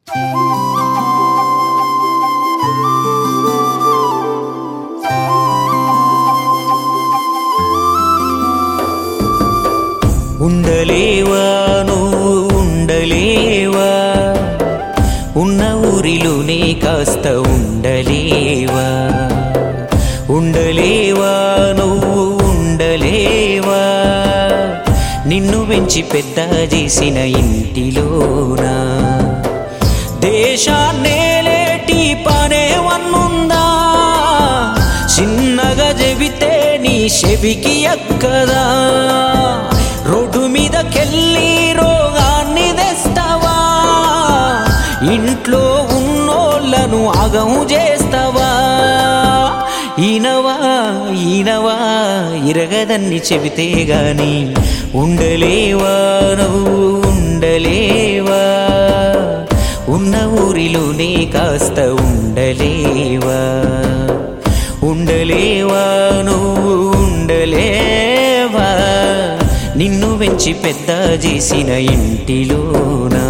ఉండలేవా నువ్వు ఉండలేవా ఉన్న ఊరిలోనే కాస్త ఉండలేవా ఉండలేవా నువ్వు ఉండలేవా నిన్ను పెంచి పెద్ద చేసిన ఇంటిలోనా దేశాన్నేలేటి పనే వన్నుందా చిన్నగా చెబితే నీ చెవికి ఎక్కదా రోడ్డు మీదకెళ్ళి రోగాన్ని తెస్తావా ఇంట్లో ఉన్నోళ్ళను ఆగం చేస్తావా ఈనవా ఈనవా ఇరగదన్ని చెబితే గాని ఉండలేవా నువ్వు ఉండలేవా ఉన్న ఊరిలోనే కాస్త ఉండలేవా ఉండలేవా నువ్వు ఉండలేవా నిన్ను పెంచి పెద్ద చేసిన ఇంటిలోనా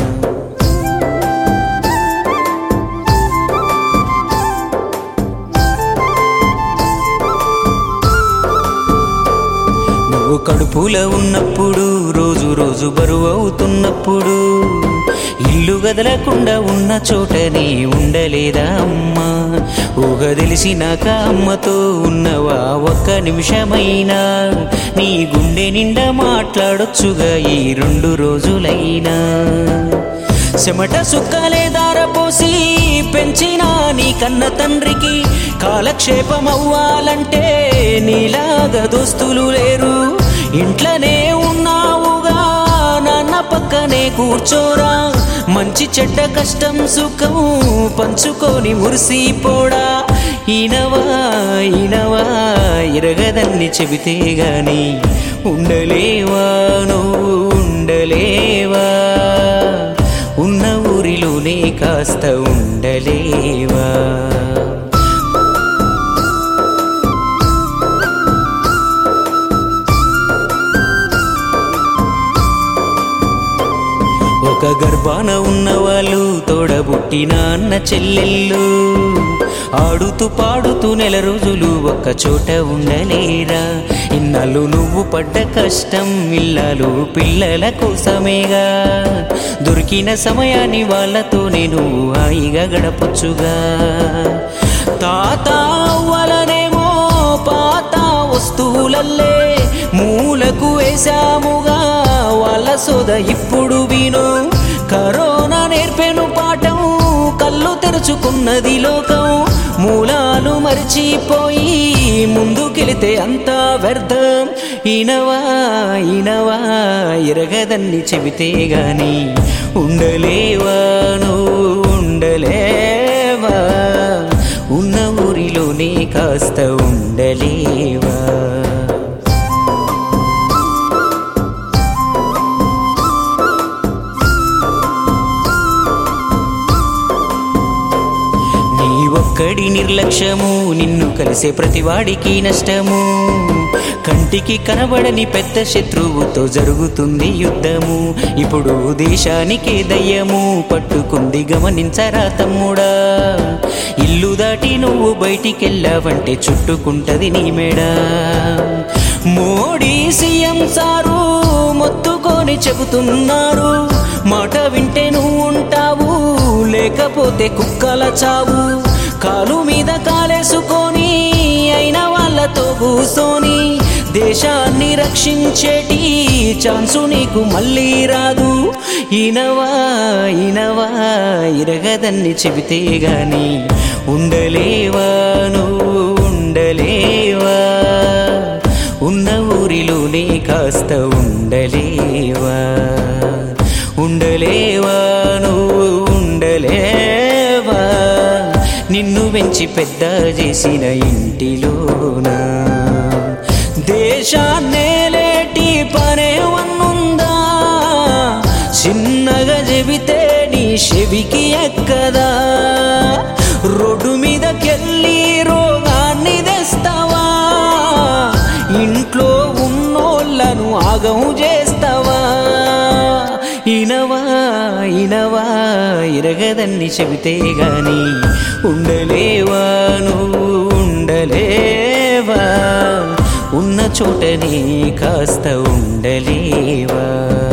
నువ్వు కడుపులో ఉన్నప్పుడు రోజు రోజు బరువు అవుతున్నప్పుడు ఇల్లు గదలకుండా ఉన్న చోటని ఉండలేదా అమ్మా ఊహ తెలిసినాక అమ్మతో ఉన్నవా ఒక్క నిమిషమైనా నీ గుండె నిండా మాట్లాడొచ్చుగా ఈ రెండు రోజులైనా చెమట సుక్కలే దారపోసి పెంచిన నీ కన్న తండ్రికి కాలక్షేపం అవ్వాలంటే నీలాగా దోస్తులు లేరు ఇంట్లోనే ఉన్నావుగా నాన్న పక్కనే కూర్చోరా మంచి చెడ్డ కష్టం సుఖం పంచుకొని మురిసిపోడా ఈనవా ఈనవా ఇరగదన్ని చెబితే గాని ఉండలేవా నువ్వు ఉండలేవా ఉన్న ఊరిలోనే కాస్త ఉండలేవా ఒక గర్భాన ఉన్నవాళ్ళు తోడబుట్టిన అన్న చెల్లెళ్ళు ఆడుతూ పాడుతూ నెల రోజులు ఒక్క చోట ఉండలేరా ఇన్నాళ్ళు నువ్వు పడ్డ కష్టం ఇల్లాలు పిల్లల కోసమేగా దొరికిన సమయాన్ని వాళ్ళతో నేను హాయిగా గడపొచ్చుగా తాత వలనేమో పాత వస్తువులల్లే మూలకు వేశాముగా వాళ్ళ సోద ఇప్పుడు విను కరోనా నేర్పెను పాఠం కళ్ళు తెరుచుకున్నది లోకం మూలాలు మరిచిపోయి ముందుకెళితే అంతా వ్యర్థం ఈనవా ఈనవా ఎరగదన్ని చెబితే గాని ఉండలేవా నువ్వు ఉండలేవా ఉన్న ఊరిలోనే కాస్త ఉండలేవా నీ ఒక్కడి నిర్లక్ష్యము నిన్ను కలిసే ప్రతివాడికి నష్టము కంటికి కనబడని పెద్ద శత్రువుతో జరుగుతుంది యుద్ధము ఇప్పుడు దేశానికే దయ్యము పట్టుకుంది గమనించరా తమ్ముడా ఇల్లు దాటి నువ్వు బయటికెళ్ళావంటే చుట్టుకుంటది నీ మేడా మోడీ సీఎం సారు మొత్తుకొని చెబుతున్నారు మాట వింటే నువ్వు ఉంటావు లేకపోతే కుక్కల చావు కాలు మీద కాలేసుకొని అయిన వాళ్ళతో కూసోని దేశాన్ని రక్షించేటి ఛాన్సు నీకు మళ్ళీ రాదు ఈనవా ఈనవా ఇరగదన్ని చెబితే గాని ఉండలేవా నువ్వు ఉండలేవా ఉన్న ఊరిలోనే కాస్త ఉండలేవా ఉండలేవా నువ్వు ఉండలేవా నిన్ను పెంచి పెద్ద చేసిన ఇంటిలోనా దేశాన్నేలేటి పనే వన్నుందా చిన్నగా చెబితే నీ చెవికి ఎక్కదా రోడ్డు మీదకెళ్ళి రోగాన్ని తెస్తావా ఇంట్లో ఉన్నోళ్ళను ఆగం చేస్తావా ఇనవా ఇనవా ఇరగదని చెబితే గాని ఉండలేవా నువ్వు ఉండలేవా ఉన్న చోటనే కాస్త ఉండలేవా